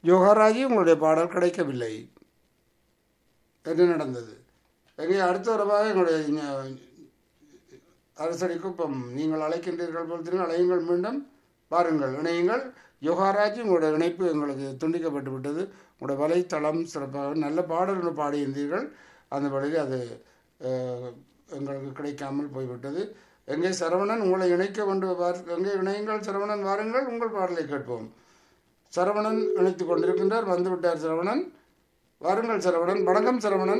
யோகாராஜி உங்களுடைய பாடல் கிடைக்கவில்லை என்ன நடந்தது எங்கே அடுத்த உறவாக எங்களுடைய ஞ- அரசடி குப்பம் நீங்கள் அழைக்கின்றீர்கள் போல் தெரியும் அழையுங்கள் மீண்டும் பாருங்கள் இணையுங்கள் யோகாராஜ் உங்களுடைய இணைப்பு எங்களுக்கு துண்டிக்கப்பட்டு விட்டது உங்களுடைய வலைத்தளம் சிறப்பாக நல்ல பாடல் ஒன்று பாடியிருந்தீர்கள் அந்த வழியில் அது அஹ், எங்களுக்கு கிடைக்காமல் போய்விட்டது எங்கே சரவணன் உங்களை இணைக்க கொண்டு வார் எங்கே இணையுங்கள் சரவணன் வாருங்கள் உங்கள் பாடலை கேட்போம் சரவணன் இணைத்துக் கொண்டிருக்கின்றார் வந்துவிட்டார் சரவணன் வாருங்கள் சரவணன் வணக்கம் சரவணன்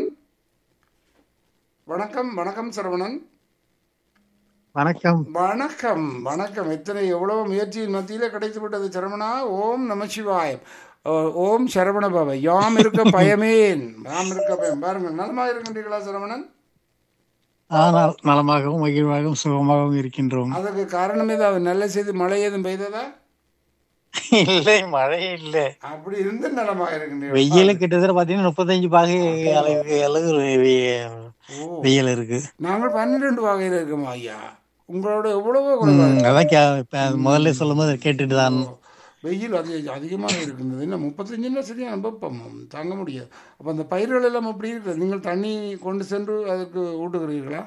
வணக்கம் வணக்கம் சரவணன் வணக்கம் வணக்கம் வணக்கம் எத்தனை எவ்வளவு முயற்சியின் மத்தியில கிடைத்து விட்டது சரவணா ஓம் நமசிவாயம் ஓ- ஓம் சரவண பவ யாம் இருக்க பயமேன் யாம் இருக்க பயம் பாருங்கள் நலமாக இருக்கின்றீர்களா சரவணன் ஆனால் நலமாகவும் மகிழ்வாகவும் சுகமாகவும் இருக்கின்றோம் அதற்கு காரணம் ஏதாவது நல்ல செய்தி மழை ஏதும் பெய்ததா இல்லை மழை இல்லை அப்படி இருந்து நலமாக இருக்கின்றீர்கள் வெயில கிட்டத்தட்ட பாத்தீங்கன்னா முப்பத்தஞ்சு பாகை அளவு அளவு வெ- ஓ வெயில் இருக்கு நாங்கள் பன்னிரெண்டு வகையில் இருக்கோம் ஐயா உங்களோட எவ்வளவோ குறைவா ம், அதான் கே- இப்ப முதல்ல சொல்லும் போது கேட்டுட்டு தான் வெயில் அதிக அதிகமாக இருக்கின்றது என்ன முப்பத்தஞ்சுன்னா சரியான வெப்பம் தாங்க முடியாது அப்போ அந்த பயிர்கள் எல்லாம் அப்படி இருக்குது நீங்கள் தண்ணி கொண்டு சென்று அதுக்கு ஊட்டுகிறீர்களா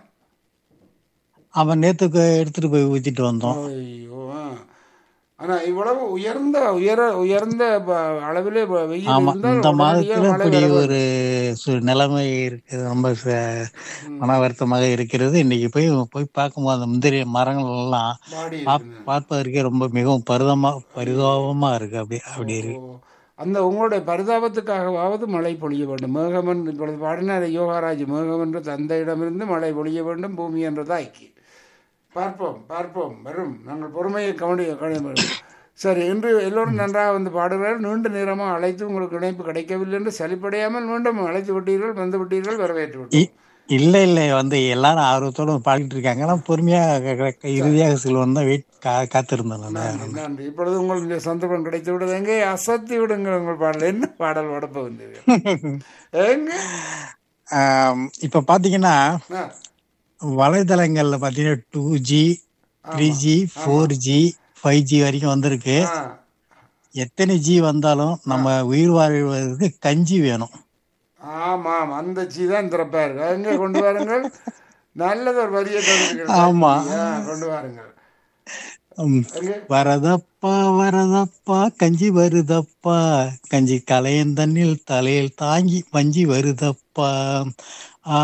அவன் நேத்துக்கு எடுத்துட்டு போய் ஊத்திட்டு வந்தோம் ஐயோ ஆ. ஆனா இவ்வளவு உயர்ந்த உயர உயர்ந்த ப- அளவிலே வ- வெயில் ஆமா இருந்தால் இந்த உடனடியாக மாதத்துல மழை இப்படி வர வேண்டும். ஒரு சு- நிலைமை இருக்கு ரொம்ப ச- மன வருத்தமாக இருக்கிறது இன்னைக்கு போய் போய் பார்க்கும்போது அந்த முந்திரி மரங்கள் எல்லாம் வாடி பா- இருக்குது. பார்ப்பதற்கே ரொம்ப மிகவும் பரிதமா பரிதாபமா இருக்கு அப்படி அப்படி இருக்கு ஓ. அந்த உங்களுடைய பரிதாபத்துக்காகவாவது மழை பொழிய வேண்டும் மேகமன் இப்பொழுது பாடினார் யோகாராஜ் மேகம் என்ற தந்தையிடமிருந்து மழை பொழிய வேண்டும் பூமி என்ற தாய்க்கு பார்ப்போம் பார்ப்போம் வரும் நாங்கள் பொறுமையை கவனி கவனி சரி இன்று எல்லோரும் நன்றாக வந்து பாடுகிறார் நீண்ட நேரமாக அழைத்து உங்களுக்கு இணைப்பு கிடைக்கவில்லை என்று சலிப்படையாமல் மீண்டும் அழைத்து விட்டீர்கள் வந்து விட்டீர்கள் வரவேற்று விட்டோம் இ- இல்ல இல்ல வந்து எல்லாரும் ஆர்வத்தோட பாடிட்டு இருக்காங்க ஆனா பொறுமையா க- க- க- இறுதியாக செல்வன் தான் வெயிட் காத்திருந்தேன் நான் நன்றி நன்றி இப்பொழுது உங்களுக்கு சந்தர்ப்பம் கிடைத்து விடுது எங்கே அசத்தி விடுங்கள் உங்கள் பாடல் என்ன பாடல் வடப்ப வந்தீர்கள் எங்க ஆம், இப்ப பாத்தீங்கன்னா ஆ, வலைதளங்கள்ல பாத்தீங்கன்னா two G three G four G five G வரைக்கும் வந்திருக்கு ஆ. எத்தனை ஜி வந்தாலும் நம்ம உயிர் வாழ்வதற்கு கஞ்சி வேணும் ஆமாம் அந்த சீ தான் திறப்பா இருக்கு எங்க கொண்டு வாருங்கள் நல்லது ஒரு வரியை தந்திருக்கிறது. ஆமா. ஆ, கொண்டு வாருங்கள் ம், எங்க வரதப்பா வரதப்பா கஞ்சி வருதப்பா கஞ்சி கலையன் தண்ணில் தலையில் தாங்கி வஞ்சி வருதப்பா ஆ,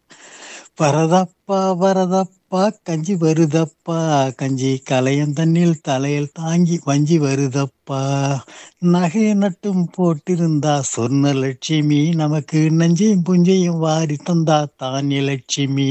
வரதப்பா வரதப்பா கஞ்சி வருதப்பா கஞ்சி கலையன் தண்ணில் தலையில் தாங்கி வஞ்சி வருதப்பா நகை நட்டும் போட்டிருந்தா சொர்ண லட்சுமி நமக்கு நஞ்சையும் புஞ்சையும் வாரி தந்தா தானிய லட்சுமி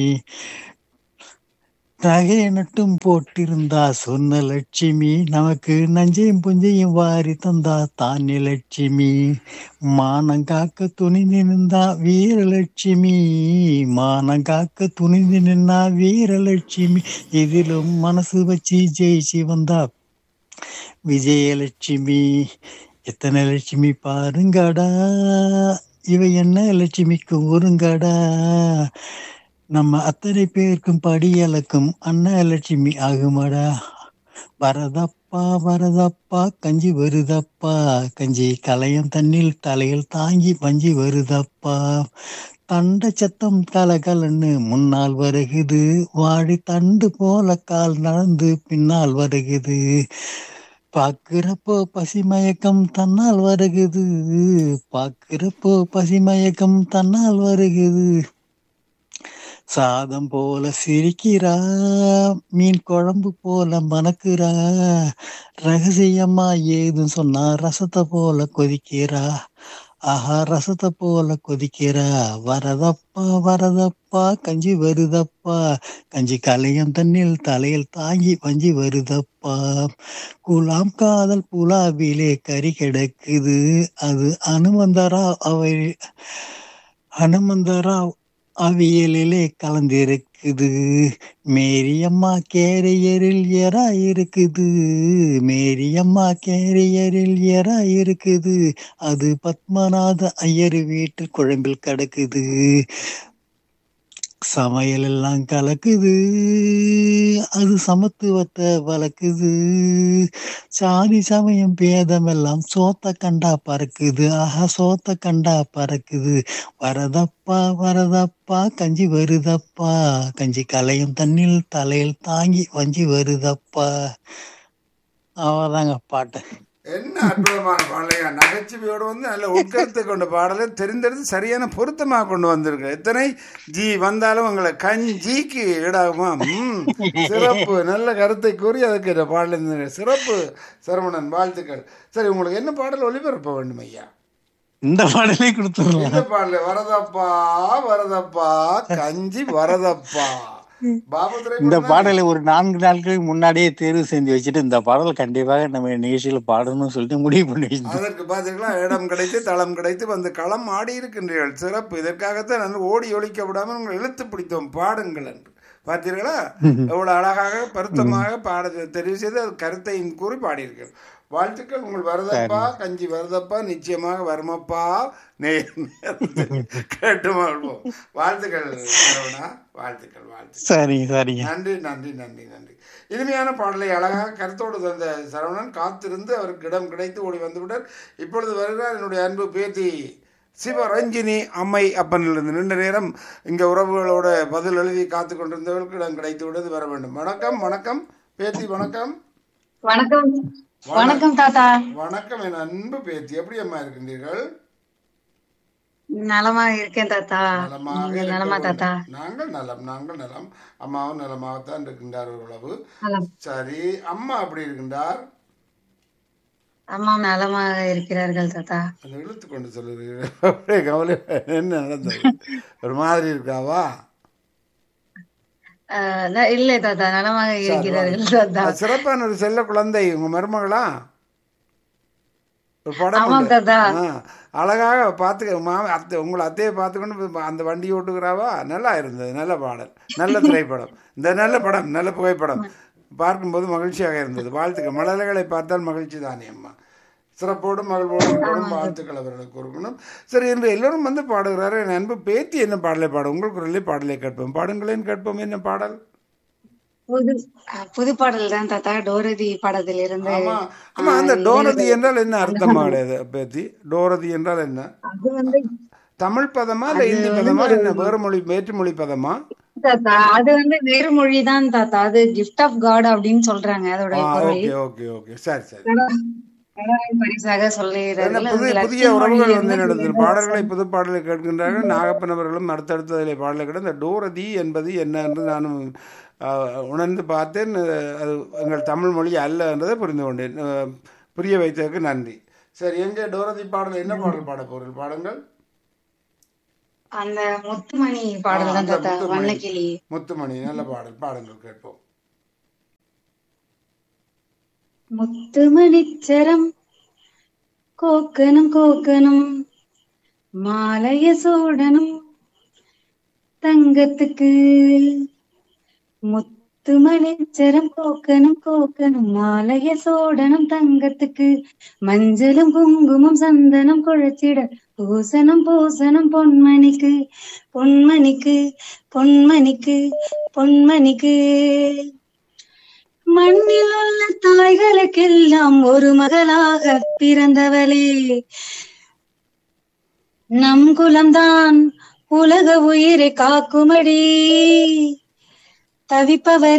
நகை நட்டும் போட்டிருந்தா சொன்ன லட்சுமி நமக்கு நஞ்சையும் புஞ்சையும் வாரி தந்தா தானிய லட்சுமி மானம் காக்க துணிந்து நின்றா வீரலட்சுமி மானம் காக்க துணிந்து நின்னா வீரலட்சுமி இதிலும் மனசு வச்சு ஜெயிச்சு வந்தா விஜயலட்சுமி எத்தனை லட்சுமி பாருங்கடா இவ என்ன லட்சுமிக்கு ஒருங்கடா நம்ம அத்தனை பேருக்கும் படியலக்கும் அன்னலட்சுமி ஆகுமடா வரதப்பா வரதப்பா கஞ்சி வருதப்பா கஞ்சி கலையம் தண்ணில் தலையில் தாங்கி வஞ்சி வருதப்பா தண்ட சத்தம் கலகலன்னு முன்னால் வருகுது வாடி தண்டு போல கால் நடந்து பின்னால் வருகுது பாக்குறப்போ பசிமயக்கம் தன்னால் வருகுது பாக்குறப்போ பசிமயக்கம் தன்னால் வருகுது சாதம் போல சிரிக்கிறா மீன் குழம்பு போல மணக்குறா ரகசியமா ஏதும் சொன்னா ரசத்தை போல கொதிக்கிறா ஆஹா ரசத்தை போல கொதிக்கிறா வரதப்பா வரதப்பா கஞ்சி வருதப்பா கஞ்சி கலையம் தண்ணில் தலையில் தாங்கி வஞ்சி வருதப்பா குலாம் காதல் புலாவிலே கறி கிடக்குது அது அனுமந்தரா அவை அனுமந்தரா அவியலிலே கலந்திருக்குது மேரியம்மா கேரியரில் எறா இருக்குது மேரியம்மா கேரியரில் எறா இருக்குது அது பத்மநாத ஐயர் வீட்டு குழம்பில் கிடக்குது சமையல் எல்லாம் கலக்குது அது சமத்துவத்தை வளர்க்குது சாதி சமயம் பேதம் எல்லாம் சோத்த கண்டா பறக்குது ஆஹா சோத்த கண்டா பறக்குது வரதப்பா வரதப்பா கஞ்சி வருதப்பா கஞ்சி கலையும் தண்ணில் தலையில் தாங்கி வஞ்சி வருதப்பா அவ்வளோதாங்க பாட்டு என்ன அற்புதமான பாடலையா நகைச்சுவையோடு வந்து நல்ல உட்கருத்து கொண்ட பாடலை தெரிந்தெடுத்து சரியான பொருத்தமாக கொண்டு வந்திருக்கு எத்தனை ஜி வந்தாலும் உங்களை கஞ்சிக்கு ஈடாகுமா ம், சிறப்பு நல்ல கருத்தை கூறி அதுக்கு இந்த பாடல் இருந்தது. சிறப்பு சரவணன் வாழ்த்துக்கள் சரி உங்களுக்கு என்ன பாடல் ஒளிபரப்ப வேண்டும் ஐயா இந்த பாடலே கொடுத்துடலாம் இந்த பாடல் வரதப்பா வரதப்பா கஞ்சி வரதப்பா பாபு இந்த திரைப்படம் பாடலை ஒரு நான்கு நாட்களுக்கு முன்னாடியே தேர்வு செஞ்சு வச்சுட்டு இந்த பாடல் கண்டிப்பாக நம்ம நிகழ்ச்சியில பாடணும்னு சொல்லிட்டு முடிவு பண்ணி வச்சிருந்தோம் அதற்கு பார்த்தீங்களா இடம் கிடைத்து தளம் கிடைத்து வந்து களம் ஆடி இருக்கின்றீர்கள் சிறப்பு இதற்காகத்தான் நான் ஓடி ஒழிக்க விடாமல் உங்களை இழுத்து பிடித்தோம் பாடுங்கள் என்று பார்த்தீர்களா எவ்வளவு அழகாக பொருத்தமாக பாட தெரிவு செய்து அது கருத்தை கூறி பாடியிருக்கள் வாழ்த்துக்கள் உங்கள் வரதப்பா கஞ்சி வரதப்பா நிச்சயமாக வருமப்பா நே கேட்டு வாழ்வோம் வாழ்த்துக்கள் சரவணா வாழ்த்துக்கள் வாழ்த்துக்கள் சரிங்க சரிங்க நன்றி நன்றி நன்றி நன்றி இனிமையான பாடலை அழகாக கருத்தோடு தந்த சரவணன் காத்திருந்து அவருக்கு இடம் கிடைத்து ஓடி வந்துவிட்டார் இப்பொழுது வருகிறார் என்னுடைய அன்பு பேத்தி சிவரஞ்சினி அம்மை அப்பனிலிருந்து நீண்ட நேரம் இங்கே உறவுகளோட பதில் எழுதி காத்து கொண்டிருந்தவர்களுக்கு இடம் கிடைத்து விடுவது வர வேண்டும் வணக்கம் வணக்கம் பேத்தி வணக்கம் வணக்கம் வணக்கம் தாத்தா வணக்கம் என் அன்பு பேத்தி எப்படி அம்மா இருக்கின்றீர்கள் நலமா இருக்கேன் தாத்தா நலமாக நீங்க இருக்க நலமா தாத்தா வேண்டும். நாங்கள் நலம் நாங்கள் நலம் அம்மாவும் நலமாகத்தான் இருக்கின்றார் ஓரளவு நலம் சரி அம்மா அப்படி இருக்கின்றார் அம்மா நலமாக இருக்கிறார்கள் தாத்தா அதை இழுத்து கொண்டு சொல்லுறீர்கள் அப்படியே கவலை என்ன நடந்தது ஒரு மாதிரி இருக்காவா அஹ், ந- இல்லை தாத்தா நலமாக இருக்கிறார்கள் தாத்தா அது சிறப்பான ஒரு செல்ல குழந்தை உங்க மருமகளா ஒரு படம் ஆமாம் உண்டு. தாத்தா ஆ, அழகாக பார்த்து மா அத்தை உங்களை அத்தையை பார்த்துக்கொண்டு இப்ப அந்த வண்டி ஓட்டுகிறாவா நல்லா இருந்தது நல்ல பாடல் நல்ல திரைப்படம் இந்த நல்ல படம் நல்ல புகைப்படம் பார்க்கும்போது மகிழ்ச்சியாக இருந்தது வாழ்த்துக்கள் மலர்களை பார்த்தால் மகிழ்ச்சி தானே அம்மா சிறப்போடும் மகிழ்வோடும் இருக்கணும் வாழ்த்துக்கள் அவர்களுக்கு கொடுக்கணும் சரி என்று எல்லோரும் வந்து பாடுகிறாரு என் அன்பு பேத்தி என்ன பாடலை பாடும் உங்கள் குரலே பாடலை கேட்போம் பாடுங்களேன் கேட்போம் என்ன பாடல் புது அஹ், புது பாடல் தான் தாத்தா டோரதி படத்தில் இருந்து ஆமா ஆமா அந்த டோரதி என்றால் என்ன அர்த்தமா கிடையாது பேத்தி டோரதி என்றால் என்ன அது வந்து தமிழ் பதமா இல்ல இந்தி பதமா என்ன வேறு மொழி வேற்றுமொழி பதமா தாத்தா அது வந்து வேறு மொழி தான் தாத்தா அது கிஃப்ட் ஆஃப் காட் அப்படின்னு சொல்றாங்க அதோட ஆ பொருள் ஓகே ஓகே ஓகே சரி சரி கடவுளின் பரிசாக என்ன சொல்லுகிறார்கள் புதிய அது புதிய லத்தீன் உறவுகள் மொழியில் வந்து இருந்து நடந்தது பாடல்களை புது பாடலை கேட்கின்றார்கள் நாகப்பன் அவர்களும் அடுத்தடுத்ததிலே பாடலை கேட்டு இந்த டோரதி என்பது என்ன என்று நானும் ஆ, உணர்ந்து பார்த்தேன் அது எங்கள் தமிழ் மொழி அல்ல என்றதை புரிந்து கொண்டேன் ஆ, புரிய வைத்ததற்கு நன்றி சரி எங்கே டோரதி பாடல் என்ன பாடல் பாட போறீர்கள் பாடுங்கள் அந்த முத்துமணி பாடல் தான் அந்த தாத்தா முத்துமணி. வண்ணக்கிளி முத்துமணி நல்ல பாடல் பாடுங்கள் கேட்போம் முத்துமணிச்சரம் கோக்கனும் கோக்கனும் மாலைய சோடனும் தங்கத்துக்கு முத்துமணிச்சரம் கோக்கனும் கோக்கனும் மாலைய சோடனும் தங்கத்துக்கு மஞ்சளும் குங்குமம் சந்தனம் குழைச்சிட பூசணம் பூசணம் பொன்மணிக்கு பொன்மணிக்கு பொன்மணிக்கு பொன்மணிக்கு மண்ணில் உள்ள தாய்களுக்கெல்லாம் ஒரு மகளாக பிறந்தவளே நம் குலம்தான் உலக உயிரை காக்குமடி தவிப்பவர்